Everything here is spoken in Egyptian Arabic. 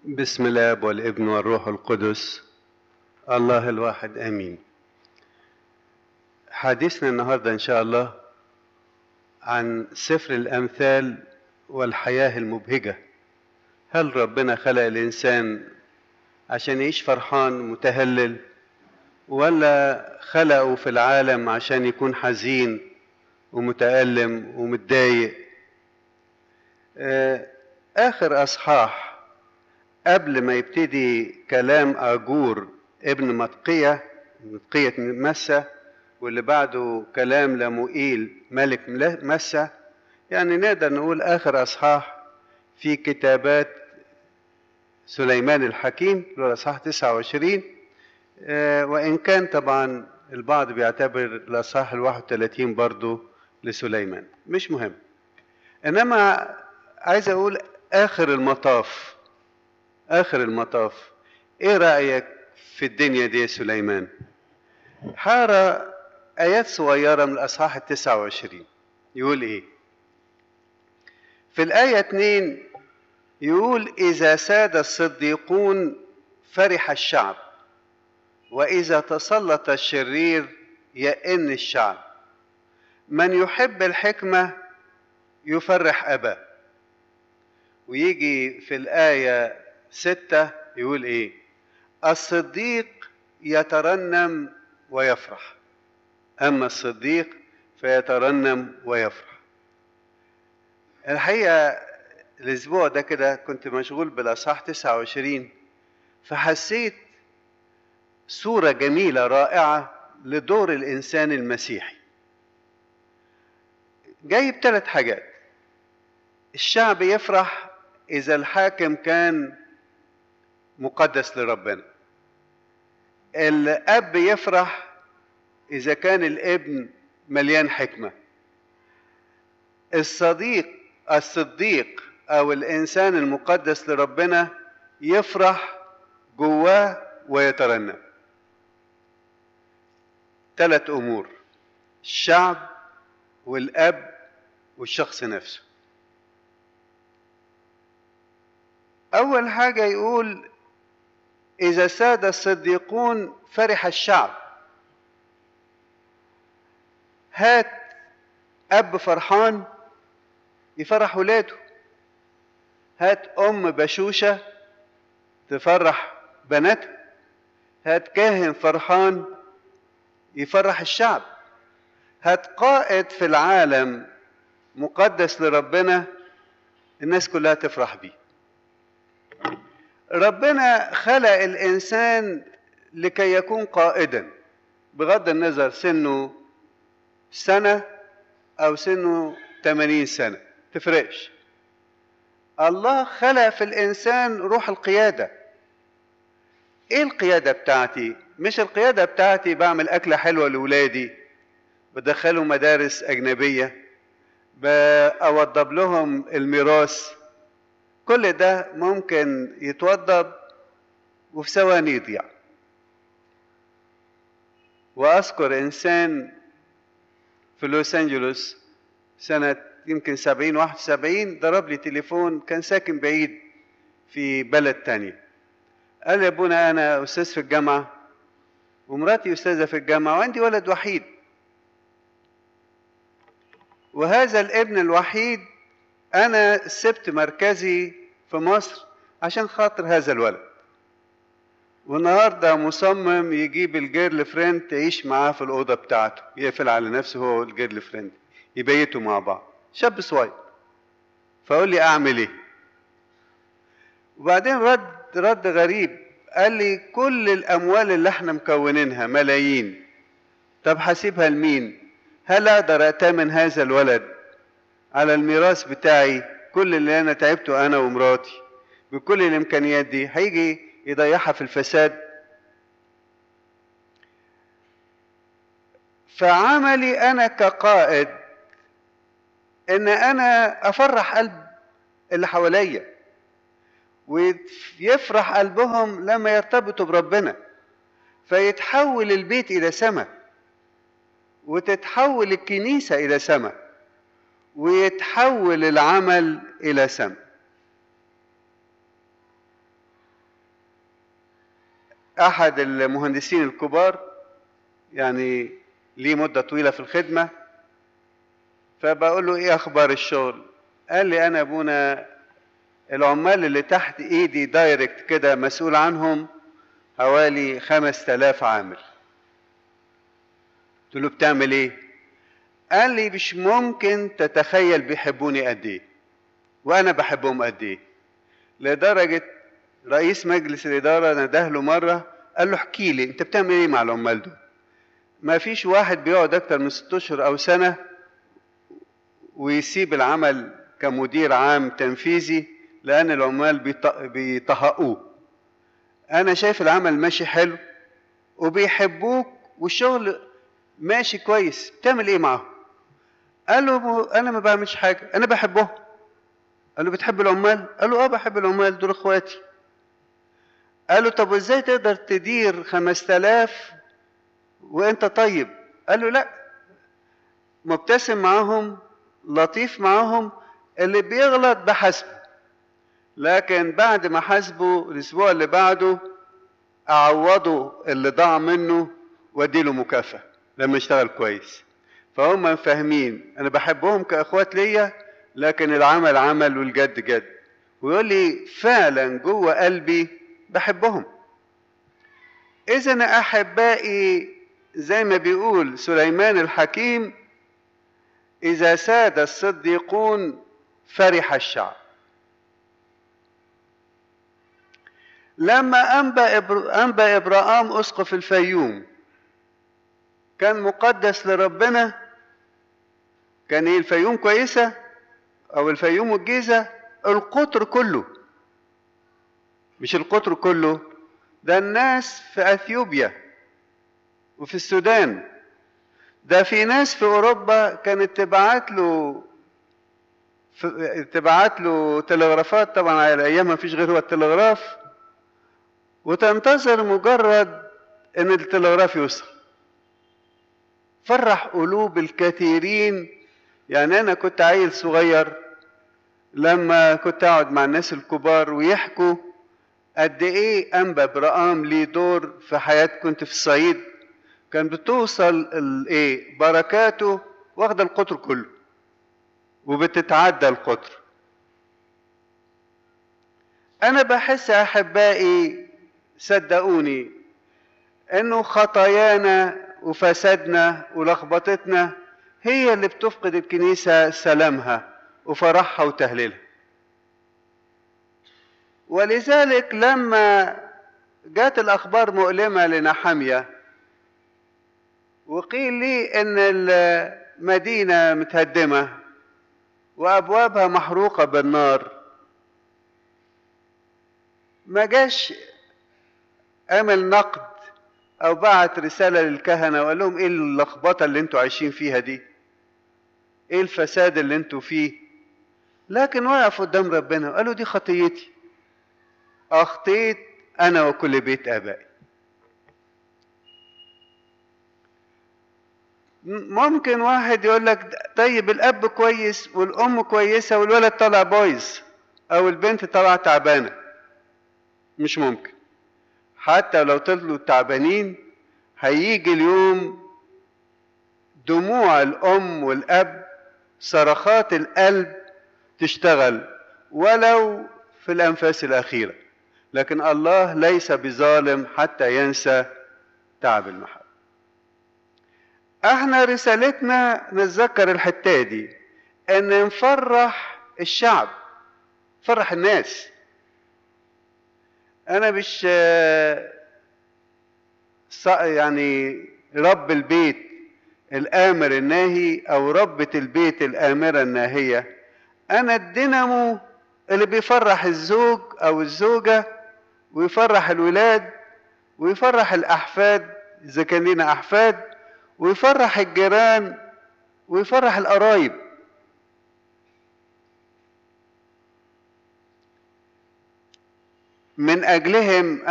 بسم الاب والابن والروح القدس الله الواحد امين حديثنا النهارده ان شاء الله عن سفر الامثال والحياه المبهجه هل ربنا خلق الانسان عشان يعيش فرحان متهلل ولا خلقه في العالم عشان يكون حزين ومتألم ومتضايق آه، آخر أصحاح قبل ما يبتدي كلام آجور ابن متقية متقية مسة واللي بعده كلام لموئيل ملك مسة يعني نقدر نقول آخر أصحاح في كتابات سليمان الحكيم اللي هو الأصحاح 29 آه، وإن كان طبعا البعض بيعتبر الأصحاح ال 31 برضه لسليمان مش مهم إنما عايز أقول آخر المطاف آخر المطاف إيه رأيك في الدنيا دي يا سليمان؟ حارة آيات صغيرة من الأصحاح التسعة وعشرين يقول إيه؟ في الآية اتنين يقول إذا ساد الصديقون فرح الشعب وإذا تسلط الشرير يئن الشعب من يحب الحكمة يفرح أباه ويجي في الآية ستة يقول إيه الصديق يترنم ويفرح أما الصديق فيترنم ويفرح الحقيقة الأسبوع ده كده كنت مشغول بالأصحاح 29 فحسيت صورة جميلة رائعة لدور الإنسان المسيحي جايب ثلاث حاجات الشعب يفرح إذا الحاكم كان مقدس لربنا الأب يفرح إذا كان الابن مليان حكمة الصديق الصديق أو الإنسان المقدس لربنا يفرح جواه ويترنم ثلاث أمور الشعب والأب والشخص نفسه أول حاجة يقول إذا ساد الصديقون فرح الشعب هات أب فرحان يفرح ولاده هات أم بشوشة تفرح بناتها هات كاهن فرحان يفرح الشعب هات قائد في العالم مقدس لربنا الناس كلها تفرح بيه ربنا خلق الانسان لكي يكون قائدا بغض النظر سنه سنه او سنه 80 سنه تفرقش الله خلق في الانسان روح القياده ايه القياده بتاعتي مش القياده بتاعتي بعمل اكله حلوه لاولادي بدخلهم مدارس اجنبيه بوضب لهم الميراث كل ده ممكن يتوضب وفي ثواني يضيع واذكر انسان في لوس انجلوس سنة يمكن سبعين واحد وسبعين ضرب لي تليفون كان ساكن بعيد في بلد تانية قال لي يا ابونا انا استاذ في الجامعة ومراتي استاذة في الجامعة وعندي ولد وحيد وهذا الابن الوحيد انا سبت مركزي في مصر عشان خاطر هذا الولد والنهارده مصمم يجيب الجيرل فريند تعيش معاه في الاوضه بتاعته يقفل على نفسه هو والجيرل فريند يبيتوا مع بعض شاب صغير فقول لي اعمل ايه وبعدين رد رد غريب قال لي كل الاموال اللي احنا مكونينها ملايين طب هسيبها لمين هل اقدر اتامن هذا الولد على الميراث بتاعي كل اللي انا تعبته انا ومراتي بكل الامكانيات دي هيجي يضيعها في الفساد فعملي انا كقائد ان انا افرح قلب اللي حواليا ويفرح قلبهم لما يرتبطوا بربنا فيتحول البيت الى سماء وتتحول الكنيسه الى سماء ويتحول العمل الى سماء احد المهندسين الكبار يعني ليه مده طويله في الخدمه فبقول له ايه اخبار الشغل قال لي انا ابونا العمال اللي تحت ايدي دايركت كده مسؤول عنهم حوالي خمس تلاف عامل قلت له بتعمل ايه قال لي مش ممكن تتخيل بيحبوني قد ايه وانا بحبهم قد ايه لدرجه رئيس مجلس الاداره نده له مره قال له احكي لي انت بتعمل ايه مع العمال دول ما فيش واحد بيقعد اكتر من ست اشهر او سنه ويسيب العمل كمدير عام تنفيذي لان العمال بيطهقوه انا شايف العمل ماشي حلو وبيحبوك والشغل ماشي كويس بتعمل ايه معاهم قال له انا ما بعملش حاجه انا بحبهم قال له بتحب العمال قال له اه بحب العمال دول اخواتي قال له طب وازاي تقدر تدير خمس تلاف وانت طيب قال له لا مبتسم معاهم لطيف معاهم اللي بيغلط بحسبه لكن بعد ما حاسبه الاسبوع اللي بعده اعوضه اللي ضاع منه واديله مكافاه لما اشتغل كويس فهم فاهمين انا بحبهم كاخوات ليا لكن العمل عمل والجد جد ويقول لي فعلا جوه قلبي بحبهم اذا احبائي زي ما بيقول سليمان الحكيم اذا ساد الصديقون فرح الشعب لما انبا إبر... انبا ابراهام اسقف الفيوم كان مقدس لربنا كان ايه الفيوم كويسه او الفيوم والجيزه القطر كله مش القطر كله ده الناس في اثيوبيا وفي السودان ده في ناس في اوروبا كانت تبعت له تبعت له تلغرافات طبعا على ايام ما فيش غير هو التلغراف وتنتظر مجرد ان التلغراف يوصل فرح قلوب الكثيرين يعني انا كنت عيل صغير لما كنت اقعد مع الناس الكبار ويحكوا قد ايه انبا برقام ليه دور في حياه كنت في الصعيد كان بتوصل الايه بركاته واخده القطر كله وبتتعدى القطر انا بحس يا احبائي صدقوني انه خطايانا وفسادنا ولخبطتنا هي اللي بتفقد الكنيسة سلامها وفرحها وتهليلها ولذلك لما جات الأخبار مؤلمة لنحمية وقيل لي إن المدينة متهدمة وأبوابها محروقة بالنار ما جاش عمل نقد او بعت رسالة للكهنة وقال لهم ايه اللخبطة اللي انتوا عايشين فيها دي ايه الفساد اللي انتوا فيه لكن وقف قدام ربنا وقالوا دي خطيتي اخطيت انا وكل بيت ابائي ممكن واحد يقول لك طيب الاب كويس والام كويسه والولد طالع بايظ او البنت طالعه تعبانه مش ممكن حتى لو طلعوا تعبانين هيجي اليوم دموع الام والاب صرخات القلب تشتغل ولو في الانفاس الاخيره لكن الله ليس بظالم حتى ينسى تعب المحبه احنا رسالتنا نتذكر الحته دي ان نفرح الشعب نفرح الناس انا مش يعني رب البيت الامر الناهي او ربة البيت الامرة الناهية انا الدينامو اللي بيفرح الزوج او الزوجة ويفرح الولاد ويفرح الاحفاد اذا كان لنا احفاد ويفرح الجيران ويفرح القرايب من اجلهم